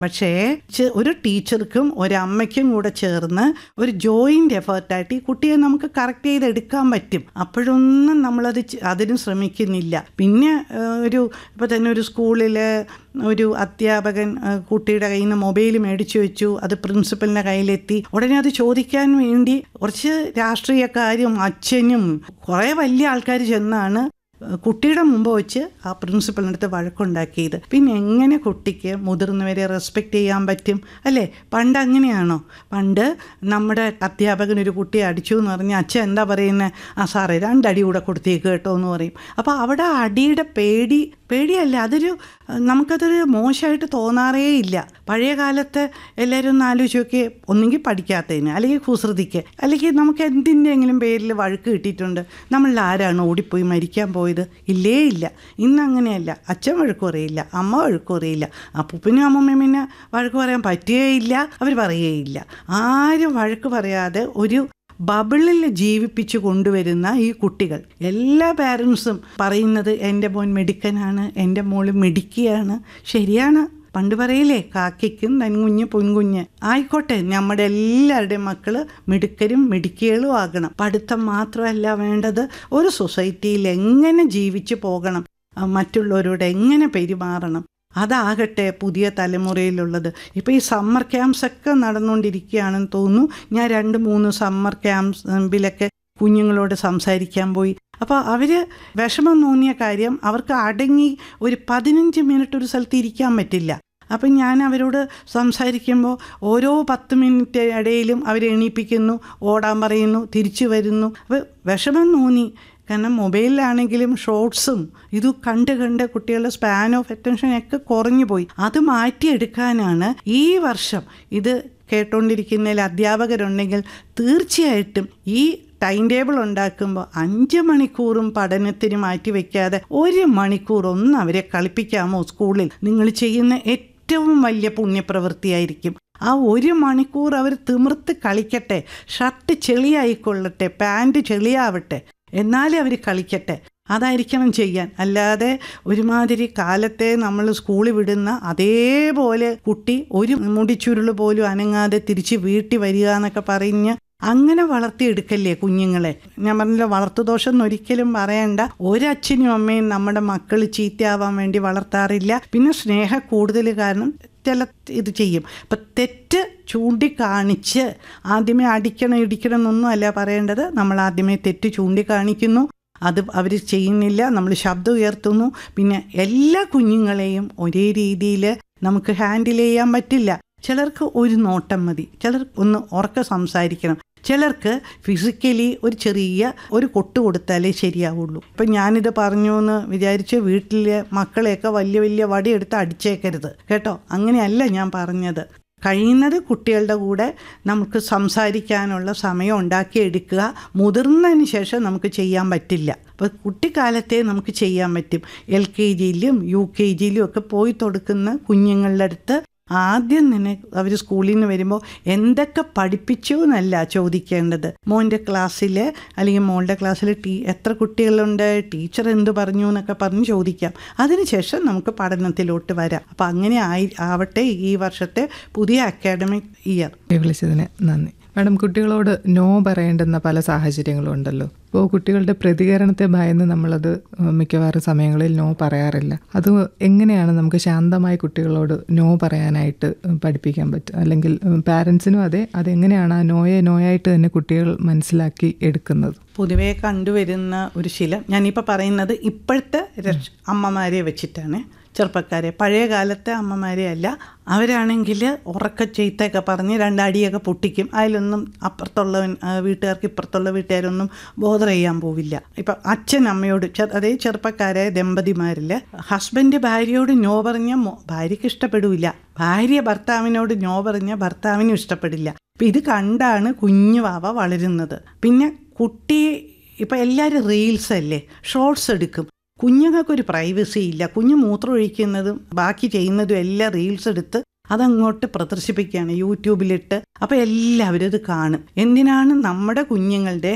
പക്ഷേ ചെ- ഒരു ടീച്ചർക്കും ഒരമ്മയ്ക്കും കൂടെ ചേർന്ന് ഒരു ജോയിൻ്റ് എഫേർട്ടായിട്ട് ഈ കുട്ടിയെ നമുക്ക് കറക്റ്റ് ചെയ്തെടുക്കാൻ പറ്റും അപ്പോഴൊന്നും നമ്മളത് ചെ- അതിന് ശ്രമിക്കുന്നില്ല പിന്നെ ഏഹ്, ഒരു ഇപ്പോൾ തന്നെ ഒരു സ്കൂളിൽ ഒരു അധ്യാപകൻ ഏഹ്, കുട്ടിയുടെ കയ്യിൽ നിന്ന് മൊബൈൽ മേടിച്ചു വെച്ചു അത് പ്രിൻസിപ്പലിൻ്റെ കയ്യിലെത്തി ഉടനെ അത് ചോദിക്കാൻ വേണ്ടി കുറച്ച് രാഷ്ട്രീയക്കാരും അച്ഛനും കുറേ വലിയ ആൾക്കാർ ചെന്നാണ് കുട്ടിയുടെ മുമ്പ് വെച്ച് ആ പ്രിൻസിപ്പലിൻ്റെ അടുത്ത് വഴക്കുണ്ടാക്കിയത് പിന്നെ എങ്ങനെ കുട്ടിക്ക് മുതിർന്നവരെ റെസ്പെക്റ്റ് ചെയ്യാൻ പറ്റും അല്ലേ പണ്ട് അങ്ങനെയാണോ പണ്ട് നമ്മുടെ അധ്യാപകൻ ഒരു കുട്ടിയെ അടിച്ചു എന്ന് പറഞ്ഞാൽ അച്ഛൻ എന്താ പറയുന്നത് ആ സാറേ രണ്ടടി കൂടെ കൊടുത്തേക്ക് കേട്ടോ എന്ന് പറയും അപ്പോൾ അവിടെ അടിയുടെ പേടി പേടിയല്ല അതൊരു നമുക്കതൊരു മോശമായിട്ട് തോന്നാറേ ഇല്ല പഴയ കാലത്ത് എല്ലാവരും ഒന്ന് ആലോചിച്ച് നോക്കി ഒന്നുകിൽ പഠിക്കാത്തതിന് അല്ലെങ്കിൽ കുസൃതിക്ക് അല്ലെങ്കിൽ നമുക്ക് എന്തിൻ്റെങ്കിലും പേരിൽ വഴക്ക് കിട്ടിയിട്ടുണ്ട് നമ്മളിൽ ആരാണ് ഓടിപ്പോയി മരിക്കാൻ പോയത് ഇല്ലേ ഇല്ല ഇന്ന് അങ്ങനെയല്ല അച്ഛൻ വഴക്ക് പറയില്ല അമ്മ വഴക്ക് പറയില്ല അപ്പൂപ്പനും അമ്മമ്മയും പിന്നെ വഴക്ക് പറയാൻ പറ്റുകയില്ല അവർ പറയുകയില്ല ആരും വഴക്ക് പറയാതെ ഒരു ബബിളിൽ ജീവിപ്പിച്ചു കൊണ്ടുവരുന്ന ഈ കുട്ടികൾ എല്ലാ പാരൻസും പറയുന്നത് എൻ്റെ മോൻ മിടുക്കനാണ് എൻ്റെ മോള് മിടുക്കിയാണ് ശരിയാണ് പണ്ട് പറയില്ലേ കാക്കയ്ക്കും നൻകുഞ്ഞ് പൊൻകുഞ്ഞ് ആയിക്കോട്ടെ നമ്മുടെ എല്ലാവരുടെയും മക്കള് മിടുക്കരും മിടുക്കികളും ആകണം പഠിത്തം മാത്രമല്ല വേണ്ടത് ഒരു സൊസൈറ്റിയിൽ എങ്ങനെ ജീവിച്ചു പോകണം ആ, മറ്റുള്ളവരോട് എങ്ങനെ പെരുമാറണം അതാകട്ടെ പുതിയ തലമുറയിലുള്ളത് ഇപ്പോൾ ഈ സമ്മർ ക്യാമ്പ്സ് ഒക്കെ നടന്നുകൊണ്ടിരിക്കുകയാണെന്ന് തോന്നുന്നു ഞാൻ രണ്ട് മൂന്ന് സമ്മർ ക്യാമ്പിലൊക്കെ കുഞ്ഞുങ്ങളോട് സംസാരിക്കാൻ പോയി അപ്പോൾ അവർ വിഷമം തോന്നിയ കാര്യം അവർക്ക് അടങ്ങി ഒരു പതിനഞ്ച് മിനിറ്റ് ഒരു സ്ഥലത്ത് ഇരിക്കാൻ പറ്റില്ല അപ്പം ഞാൻ അവരോട് സംസാരിക്കുമ്പോൾ ഓരോ പത്ത് മിനിറ്റ് ഇടയിലും അവരെ എണീപ്പിക്കുന്നു ഓടാൻ പറയുന്നു തിരിച്ചു വരുന്നു അപ്പോൾ വിഷമം തോന്നി കാരണം മൊബൈലിലാണെങ്കിലും ഷോർട്സും ഇത് കണ്ട് കണ്ട് കുട്ടികളുടെ സ്പാൻ ഓഫ് അറ്റൻഷൻ ഒക്കെ കുറഞ്ഞു പോയി അത് മാറ്റിയെടുക്കാനാണ് ഈ വർഷം ഇത് കേട്ടുകൊണ്ടിരിക്കുന്നതിൽ അധ്യാപകരുണ്ടെങ്കിൽ തീർച്ചയായിട്ടും ഈ ടൈം ടേബിൾ ഉണ്ടാക്കുമ്പോൾ അഞ്ച് മണിക്കൂറും പഠനത്തിന് മാറ്റി വയ്ക്കാതെ ഒരു മണിക്കൂർ ഒന്ന് അവരെ കളിപ്പിക്കാമോ സ്കൂളിൽ നിങ്ങൾ ചെയ്യുന്ന ഏറ്റവും വലിയ പുണ്യപ്രവൃത്തിയായിരിക്കും ആ ഒരു മണിക്കൂർ അവർ തിമിർത്ത് കളിക്കട്ടെ ഷർട്ട് ചെളിയായിക്കൊള്ളട്ടെ പാൻറ് ചെളിയാവട്ടെ എന്നാലേ അവർ കളിക്കട്ടെ അതായിരിക്കണം ചെയ്യാൻ അല്ലാതെ ഒരുമാതിരി കാലത്തെ നമ്മൾ സ്കൂളിൽ വിടുന്ന അതേപോലെ കുട്ടി ഒരു മുടിച്ചുരുൾ പോലും അനങ്ങാതെ തിരിച്ച് വീട്ടിൽ വരിക എന്നൊക്കെ പറഞ്ഞ് അങ്ങനെ വളർത്തിയെടുക്കല്ലേ കുഞ്ഞുങ്ങളെ ഞാൻ പറഞ്ഞില്ല വളർത്തുദോഷം എന്ന് ഒരിക്കലും പറയണ്ട ഒരച്ഛനും അമ്മയും നമ്മുടെ മക്കൾ ചീത്തയാവാൻ വേണ്ടി വളർത്താറില്ല പിന്നെ സ്നേഹ കൂടുതൽ കാരണം ചില ഇത് ചെയ്യും അപ്പം തെറ്റ് ചൂണ്ടിക്കാണിച്ച് ആദ്യമേ അടിക്കണം ഇടിക്കണം എന്നൊന്നും അല്ല പറയേണ്ടത് നമ്മൾ ആദ്യമേ തെറ്റ് ചൂണ്ടിക്കാണിക്കുന്നു അത് അവർ ചെയ്യുന്നില്ല നമ്മൾ ശബ്ദം ഉയർത്തുന്നു പിന്നെ എല്ലാ കുഞ്ഞുങ്ങളെയും ഒരേ രീതിയിൽ നമുക്ക് ഹാൻഡിൽ ചെയ്യാൻ പറ്റില്ല ചിലർക്ക് ഒരു നോട്ടം മതി ചിലർക്ക് ഒന്ന് ഉറക്ക സംസാരിക്കണം ചിലർക്ക് ഫിസിക്കലി ഒരു ചെറിയ ഒരു കൊട്ട് കൊടുത്താലേ ശരിയാവുള്ളൂ ഇപ്പം ഞാനിത് പറഞ്ഞു എന്ന് വിചാരിച്ച് വീട്ടിലെ മക്കളെയൊക്കെ വലിയ വലിയ വടിയെടുത്ത് അടിച്ചേക്കരുത് കേട്ടോ അങ്ങനെയല്ല ഞാൻ പറഞ്ഞത് കഴിയുന്നത് കുട്ടികളുടെ കൂടെ നമുക്ക് സംസാരിക്കാനുള്ള സമയം ഉണ്ടാക്കിയെടുക്കുക മുതിർന്നതിന് ശേഷം നമുക്ക് ചെയ്യാൻ പറ്റില്ല അപ്പോൾ കുട്ടിക്കാലത്തെ നമുക്ക് ചെയ്യാൻ പറ്റും എൽ കെ ജിയിലും യു കെ ജിയിലും ഒക്കെ പോയി കൊടുക്കുന്ന കുഞ്ഞുങ്ങളുടെ അടുത്ത് ആദ്യം തന്നെ അവർ സ്കൂളിൽ നിന്ന് വരുമ്പോൾ എന്തൊക്കെ പഠിപ്പിച്ചു എന്നല്ല ചോദിക്കേണ്ടത് മോൻ്റെ ക്ലാസ്സിൽ അല്ലെങ്കിൽ മോളുടെ ക്ലാസ്സിൽ ടീ എത്ര കുട്ടികളുണ്ട് ടീച്ചർ എന്ത് പറഞ്ഞു എന്നൊക്കെ പറഞ്ഞ് ചോദിക്കാം അതിനുശേഷം നമുക്ക് പഠനത്തിലോട്ട് വരാം അപ്പം അങ്ങനെ ആയി ആവട്ടെ ഈ വർഷത്തെ പുതിയ അക്കാഡമിക് ഇയർ വിളിച്ചതിന് നന്ദി മാഡം കുട്ടികളോട് നോ പറയേണ്ടുന്ന പല സാഹചര്യങ്ങളും ഉണ്ടല്ലോ അപ്പോൾ കുട്ടികളുടെ പ്രതികരണത്തെ ഭയന്ന് നമ്മളത് മിക്കവാറും സമയങ്ങളിൽ നോ പറയാറില്ല അത് എങ്ങനെയാണ് നമുക്ക് ശാന്തമായി കുട്ടികളോട് നോ പറയാനായിട്ട് പഠിപ്പിക്കാൻ പറ്റുക അല്ലെങ്കിൽ പാരൻസിനും അതെ അതെങ്ങനെയാണ് ആ നോയെ നോയായിട്ട് തന്നെ കുട്ടികൾ മനസ്സിലാക്കി എടുക്കുന്നത് പൊതുവേ കണ്ടുവരുന്ന ഒരു ശീലം ഞാനിപ്പോൾ പറയുന്നത് ഇപ്പോഴത്തെ രക്ഷ അമ്മമാരെ വെച്ചിട്ടാണ് ചെറുപ്പക്കാരെ പഴയ കാലത്തെ അമ്മമാരെ അല്ല അവരാണെങ്കിൽ ഉറക്ക ചെയ്ത്തൊക്കെ പറഞ്ഞ് രണ്ടടിയൊക്കെ പൊട്ടിക്കും അതിലൊന്നും അപ്പുറത്തുള്ളവൻ ആ, വീട്ടുകാർക്ക് ഇപ്പുറത്തുള്ള വീട്ടുകാരൊന്നും ബോധർ ചെയ്യാൻ പോവില്ല ഇപ്പം അച്ഛൻ അമ്മയോട് ചെ- അതേ ചെറുപ്പക്കാരായ ദമ്പതിമാരിൽ ഹസ്ബൻഡ് ഭാര്യയോട് നോ പറഞ്ഞ മോ- ഭാര്യയ്ക്ക് ഇഷ്ടപ്പെടില്ല ഭാര്യ ഭർത്താവിനോട് നോ പറഞ്ഞ ഭർത്താവിനും ഇഷ്ടപ്പെടില്ല അപ്പം ഇത് കണ്ടാണ് കുഞ്ഞു വാവ വളരുന്നത് പിന്നെ കുട്ടി ഇപ്പം എല്ലാവരും റീൽസ് അല്ലേ ഷോർട്സ് എടുക്കും കുഞ്ഞുങ്ങൾക്കൊരു പ്രൈവസി ഇല്ല കുഞ്ഞ് മൂത്രം ഒഴിക്കുന്നതും ബാക്കി ചെയ്യുന്നതും എല്ലാം റീൽസ് എടുത്ത് അതങ്ങോട്ട് പ്രദർശിപ്പിക്കുകയാണ് യൂട്യൂബിലിട്ട് അപ്പോൾ എല്ലാവരും ഇത് കാണും എന്തിനാണ് നമ്മുടെ കുഞ്ഞുങ്ങളുടെ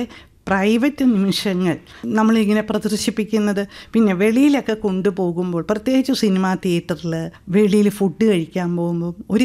പ്രൈവറ്റ് നിമിഷങ്ങൾ നമ്മളിങ്ങനെ പ്രദർശിപ്പിക്കുന്നത് പിന്നെ വെളിയിലൊക്കെ കൊണ്ടുപോകുമ്പോൾ പ്രത്യേകിച്ച് സിനിമാ തിയേറ്ററിൽ വെളിയിൽ ഫുഡ് കഴിക്കാൻ പോകുമ്പോൾ ഒരു